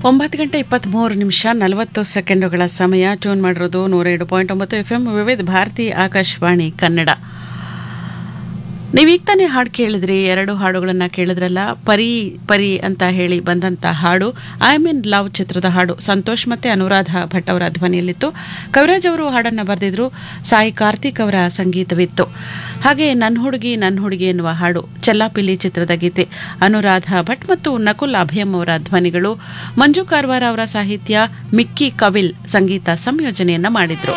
ಒಂಬತ್ತು ಗಂಟೆ ಇಪ್ಪತ್ತ್ಮೂರು ನಿಮಿಷ ನಲವತ್ತು ಸೆಕೆಂಡುಗಳ ಸಮಯ ಟ್ಯೂನ್ ಮಾಡಿರೋದು ನೂರ ಏಳು ಪಾಯಿಂಟ್ ಒಂಬತ್ತು ಎಫ್ ಎಂ ವಿವಿಧ ಭಾರತಿ ಆಕಾಶವಾಣಿ ಕನ್ನಡ ನೀವೀಗ ತಾನೇ ಹಾಡು ಕೇಳಿದ್ರಿ ಎರಡು ಹಾಡುಗಳನ್ನು ಕೇಳಿದ್ರಲ್ಲ ಪರಿ ಪರಿ ಅಂತ ಹೇಳಿ ಬಂದಂಥ ಹಾಡು ಐ ಮೀನ್ ಲವ್ ಚಿತ್ರದ ಹಾಡು ಸಂತೋಷ್ ಮತ್ತೆ ಅನುರಾಧ ಭಟ್ ಅವರ ಧ್ವನಿಯಲ್ಲಿತ್ತು ಕವಿರಾಜ್ ಅವರು ಹಾಡನ್ನು ಬರೆದಿದ್ರು ಸಾಯಿ ಕಾರ್ತಿಕ್ ಅವರ ಸಂಗೀತವಿತ್ತು ಹಾಗೆ ನನ್ನ ಹುಡುಗಿ ನನ್ನ ಹುಡುಗಿ ಎನ್ನುವ ಹಾಡು ಚೆಲ್ಲಾಪಿಲ್ಲಿ ಚಿತ್ರದ ಗೀತೆ ಅನುರಾಧ ಭಟ್ ಮತ್ತು ನಕುಲ್ ಅಭಯಂ ಅವರ ಧ್ವನಿಗಳು ಮಂಜು ಕಾರ್ವಾರ ಅವರ ಸಾಹಿತ್ಯ ಮಿಕ್ಕಿ ಕವಿಲ್ ಸಂಗೀತ ಸಂಯೋಜನೆಯನ್ನ ಮಾಡಿದ್ರು